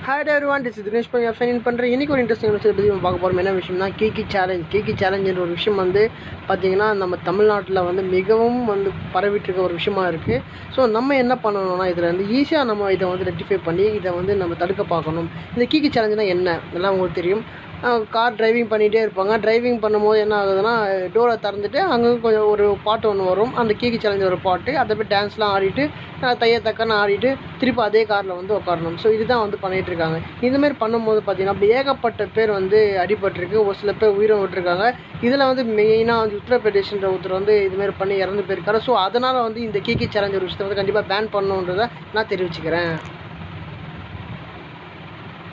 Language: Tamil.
ஹாய் எவ்ரிவான் திஸ் தினேஷ் பண்ணி சைன் இன் பண்ணுறேன் இன்றைக்கி ஒரு இன்ட்ரெஸ்டிங் விஷயத்தை பற்றி நம்ம பார்க்க போகிறோம் என்ன விஷயம்னா கேக்கி சேலஞ்ச் கேக்கி சேலஞ்சுன்ற ஒரு விஷயம் வந்து பார்த்திங்கன்னா நம்ம தமிழ்நாட்டில் வந்து மிகவும் வந்து பரவிட்டு இருக்க ஒரு விஷயமா இருக்குது ஸோ நம்ம என்ன பண்ணணும்னா இதில் வந்து ஈஸியாக நம்ம இதை வந்து ரெக்டிஃபை பண்ணி இதை வந்து நம்ம தடுக்க பார்க்கணும் இந்த கீக்கி சேலஞ்சுனா என்ன எல்லாம் உங்களுக்கு தெரியும் கார் டிரைவிங் பண்ணிகிட்டே இருப்பாங்க டிரைவிங் பண்ணும்போது என்ன ஆகுதுன்னா டோரை திறந்துட்டு அங்கே கொஞ்சம் ஒரு பாட்டு ஒன்று வரும் அந்த கீக்கி சேலஞ்ச் ஒரு பாட்டு அதை போய் டான்ஸ்லாம் ஆடிட்டு அஹ் தைய தக்கன்னு ஆடிட்டு திருப்பி அதே காரில் வந்து உட்காரணும் ஸோ இதுதான் வந்து பண்ணிகிட்டு இருக்காங்க இதுமாரி பண்ணும்போது பார்த்தீங்கன்னா அப்படி ஏகப்பட்ட பேர் வந்து அடிபட்டிருக்கு ஒரு சில பேர் உயிரை விட்டுருக்காங்க இதில் வந்து மெயினாக வந்து உத்தரப்பிரதேஷ்ன்ற ஒருத்தர் வந்து இதுமாரி பண்ணி இறந்து போயிருக்காரு ஸோ அதனால் வந்து இந்த கீக்கி சேலஞ்ச் ஒரு விஷயத்தை வந்து கண்டிப்பாக பேன் பண்ணணுன்றதை நான் தெரிவிச்சுக்கிறேன்